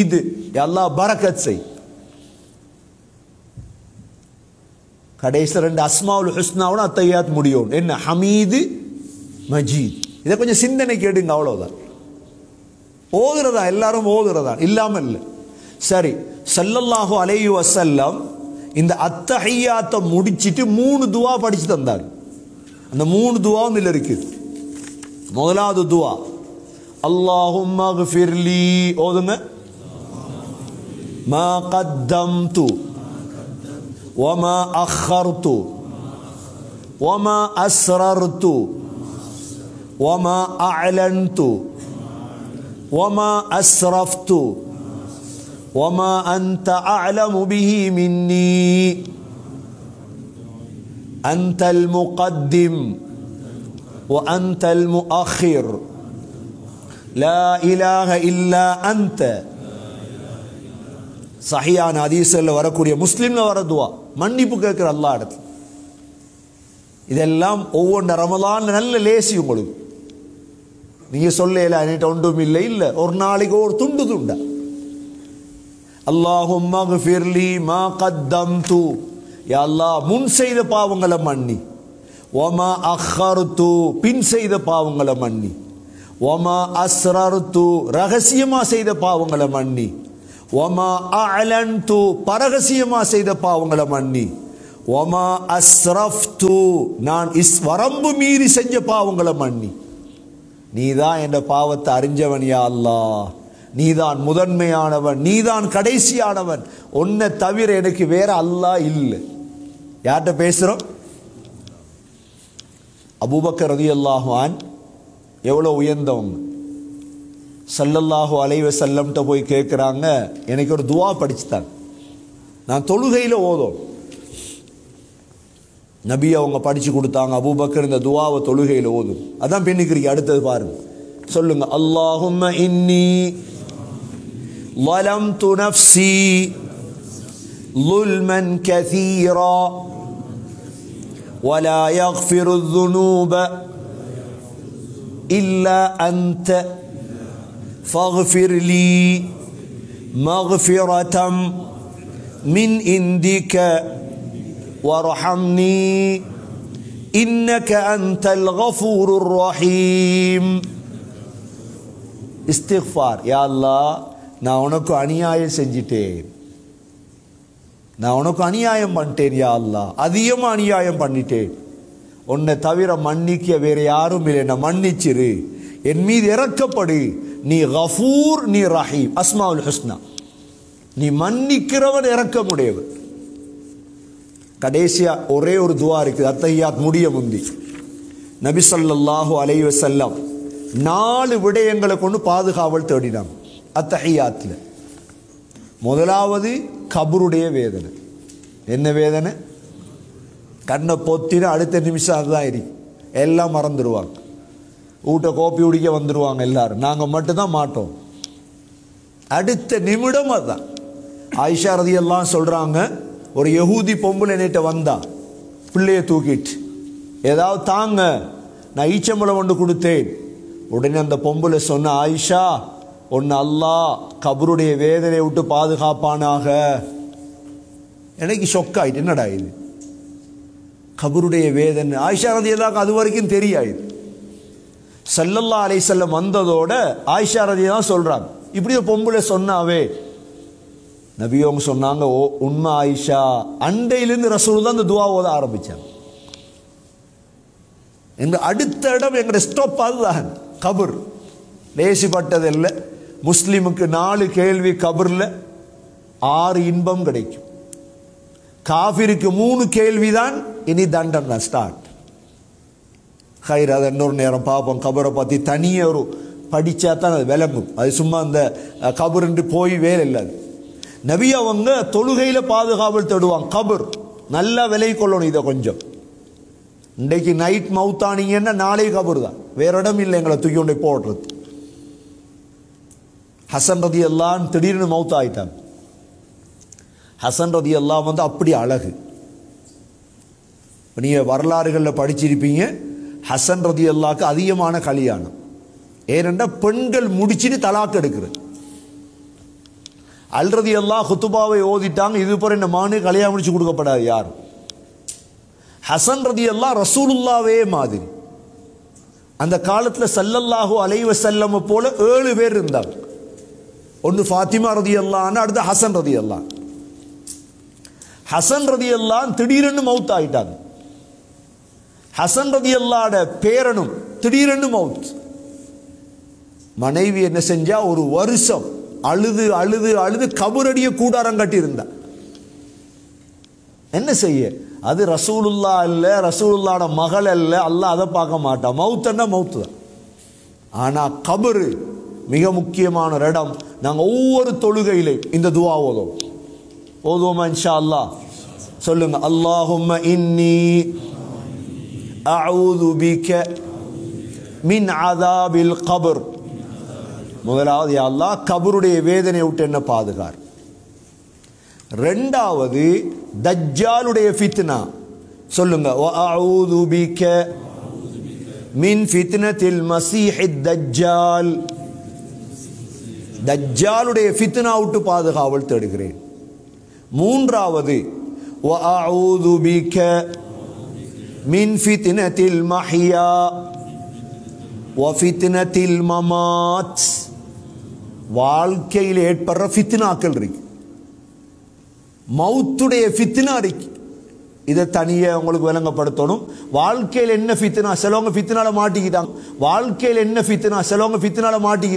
ஹமீது அல்லாஹ் பரக்கத் செய் கடைசி ரெண்டு அஸ்மாவுல் ஹுஸ்னாவோட அத்தையாத் முடியும் என்ன ஹமீது மஜீத் இதை கொஞ்சம் சிந்தனை கேடுங்க அவ்வளவுதான் ஓதுறதா எல்லாரும் ஓதுறதா இல்லாம இல்லை சரி ஸல்லல்லாஹு அலைஹி வஸல்லம் இந்த அத்தஹியாத்தை முடிச்சிட்டு மூணு துவா படிச்சு தந்தாங்க அந்த மூணு துவாவும் இதுல இருக்குது முதலாவது துவா அல்லாஹும் மக்ஃபிர்லி ஓதுங்க மா கத்தம்து وما أخرت وما أسررت وما أعلنت وما أسرفت وما أنت أعلم به مني أنت المقدم وأنت المؤخر لا إله إلا أنت சஹியான ஹதீஸில் வரக்கூடிய முஸ்லீம்ல வர துவா மன்னிப்பு கேட்குற அல்லா இடத்துல இதெல்லாம் ஒவ்வொன்று ரமலான் நல்ல லேசி உங்களுக்கு நீங்க சொல்லல என்கிட்ட ஒன்றும் இல்லை இல்லை ஒரு நாளைக்கு ஒரு துண்டு துண்டா அல்லாஹும் மக்ஃபிர்லி மா கத்தம்து யா அல்லாஹ் முன் செய்த பாவங்களை மன்னி ஒமா அஹ்ஹர்து பின் செய்த பாவங்களை மன்னி ஒமா அஸ்ரர்து ரகசியமா செய்த பாவங்களை மன்னி ஒமா அலன்து பரகசியமா செய்த பாவங்களை மன்னி ஒமா அஸ்ரஃப்து நான் இஸ் வரம்பு மீறி செஞ்ச பாவங்களை மன்னி நீதான் என்ற பாவத்தை அறிஞ்சவன் யா அல்லாஹ் நீதான் முதன்மையானவன் நீதான் கடைசியானவன் உன்னை தவிர எனக்கு வேற அல்லாஹ் இல்லை யார்கிட்ட பேசுறோம் அபூபக்கர் ரதியல்லாஹு அன் எவ்வளோ உயர்ந்தவங்க சல்லல்லாஹு அலைவ செல்லம்கிட்ட போய் கேட்குறாங்க எனக்கு ஒரு துவா படிச்சுத்தாங்க நான் தொழுகையில் ஓதும் நபி அவங்க படிச்சு கொடுத்தாங்க அபூபக்கர் இந்த துவாவை தொழுகையில் ஓதும் அதான் பெண்ணுக்கிறீங்க அடுத்தது பாருங்க சொல்லுங்க அல்லாஹும்ம இன்னி ظلمت نفسي ظلما كثيرا ولا يغفر الذنوب إلا أنت فاغفر لي مغفرة من عندك وارحمني إنك أنت الغفور الرحيم استغفار يا الله நான் உனக்கு அநியாயம் செஞ்சிட்டேன் நான் உனக்கு அநியாயம் பண்ணிட்டேன் யா அல்லா அதிகமாக அநியாயம் பண்ணிட்டேன் உன்னை தவிர மன்னிக்க வேற யாரும் இல்லை என்ன மன்னிச்சிரு என் மீது இறக்கப்படு நீ கஃபூர் நீ ரஹீம் அஸ்மாவுல் ஹுஸ்னா நீ மன்னிக்கிறவன் இறக்கமுடையவன் கடைசியா ஒரே ஒரு துவா இருக்குது அத்தையாத் முடிய முந்தி நபி ஸல்லல்லாஹு அலைஹி வஸல்லம் நாலு விடயங்களை கொண்டு பாதுகாவல் தேடினாங்க அத்தஹியாத்தில் முதலாவது கபருடைய வேதனை என்ன வேதனை கண்ணை பொத்தினா அடுத்த நிமிஷம் அதுதான் இருக்கு எல்லாம் மறந்துடுவாங்க வீட்டை கோப்பி குடிக்க வந்துடுவாங்க எல்லாரும் நாங்கள் மட்டும்தான் மாட்டோம் அடுத்த நிமிடம் அதுதான் ஆயிஷா ரதி எல்லாம் சொல்கிறாங்க ஒரு யகூதி பொம்பளை நேற்ற வந்தா பிள்ளைய தூக்கிட்டு ஏதாவது தாங்க நான் ஈச்சம்பளம் ஒன்று கொடுத்தேன் உடனே அந்த பொம்பளை சொன்ன ஆயிஷா ஒன்று அல்லாஹ் கபருடைய வேதனையை விட்டு பாதுகாப்பானாக எனக்கு ஷொக் ஆயிட்டு என்னடா இது கபருடைய வேதனை ஆயிஷா ரதி எல்லாம் அது வரைக்கும் தெரியாது சல்லல்லா அலை செல்லம் வந்ததோட ஆயிஷா ரதி தான் சொல்றாங்க இப்படி ஒரு பொம்பளை சொன்னாவே நபியோங்க சொன்னாங்க ஓ உண்மை ஆயிஷா அண்டையிலிருந்து ரசூல் தான் இந்த துவா ஓத ஆரம்பிச்சாங்க எங்க அடுத்த இடம் எங்கட ஸ்டாப் அதுதான் கபர் லேசிப்பட்டது இல்லை முஸ்லிமுக்கு நாலு கேள்வி கபர்ல ஆறு இன்பம் கிடைக்கும் காஃபிருக்கு மூணு கேள்விதான் இனி தண்டனை ஸ்டார்ட் ஹைர் அதை இன்னொரு நேரம் பார்ப்போம் கபரை பற்றி தனியாக ஒரு படித்தா தான் அது விளங்கும் அது சும்மா அந்த அஹ், கபருன்ட்டு போய் வேலை இல்லை அது நபி அவங்க தொழுகையில் பாதுகாவல் தேடுவாங்க கபர் நல்லா விலை கொள்ளணும் இதை கொஞ்சம் இன்றைக்கு நைட் மவுத்தானீங்கன்னா நாளை கபர் தான் வேற இடம் இல்லை எங்களை தூக்கி கொண்டு போய் போடுறது ஹசன் ரதி எல்லாம் திடீர்னு மவுத் ஆயிட்டாங்க ஹசன் ரதி எல்லாம் வந்து அப்படி அழகு இப்ப நீங்க வரலாறுகளில் படிச்சிருப்பீங்க ஹசன் ரதி அல்லாக்கு அதிகமான கல்யாணம் ஏனென்றா பெண்கள் முடிச்சிட்டு தலாக்கு எடுக்கிறது அல்றது எல்லாம் ஹுத்துபாவை ஓதிட்டாங்க இது போற இந்த மானு கல்யாணம் முடிச்சு கொடுக்கப்படாது யார் ஹசன் ரதி எல்லாம் ரசூலுல்லாவே மாதிரி அந்த காலத்துல சல்லல்லாஹு அலைவ செல்லம போல ஏழு பேர் இருந்தாங்க ஒன்று ஃபாத்திமா ரதி அல்லான்னு அடுத்து ஹசன் ரதி அல்லான் ஹசன் ரதி அல்லான் திடீரென்னு மவுத் ஆயிட்டாங்க ஹசன் ரதி அல்லாட பேரனும் திடீரென்னு மவுத் மனைவி என்ன செஞ்சா ஒரு வருஷம் அழுது அழுது அழுது கபரடிய கூடாரம் கட்டி இருந்தா என்ன செய்ய அது ரசூலுல்லா இல்ல ரசூலுல்லாட மகள் அல்ல அல்லாஹ் அதை பார்க்க மாட்டான் மவுத்தன்னா மவுத்து தான் ஆனா கபரு மிக முக்கியமான ஒரு இடம் நாங்க ஒவ்வொரு தொழுகையிலையும் இந்த துவா ஓதுவோம் ஓதுவோமா இன்ஷா அல்லாஹ் சொல்லுங்க அல்லாஹும்ம இன்னி அஊது பிக மின் அதாபில் கபர் முதலாவது யா அல்லாஹ் கபருடைய வேதனை விட்டு என்ன பாதுகார் ரெண்டாவது தஜ்ஜாலுடைய ஃபித்னா சொல்லுங்க வஅஊது பிக மின் ஃபித்னத்தில் மசீஹி தஜ்ஜால் தஜ்ஜாலுடைய ஃபித்னா விட்டு பாதுகாவல் தேடுகிறேன் மூன்றாவது وأعوذ بك من فتنة المحيا وفتنة الممات வாழ்க்கையில் ஏற்படுற ஃபித்னாக்கள் இருக்கு மவுத்துடைய ஃபித்னா இருக்கு இதை தனியே உங்களுக்கு விளங்கப்படுத்தணும் வாழ்க்கையில் என்ன ஃபித்னா சிலவங்க ஃபித்னால மாட்டிக்கிட்டாங்க வாழ்க்கையில் என்ன ஃபித்னா சிலவங்க ஃபித்னால மாட்டிக்கிட்டாங்க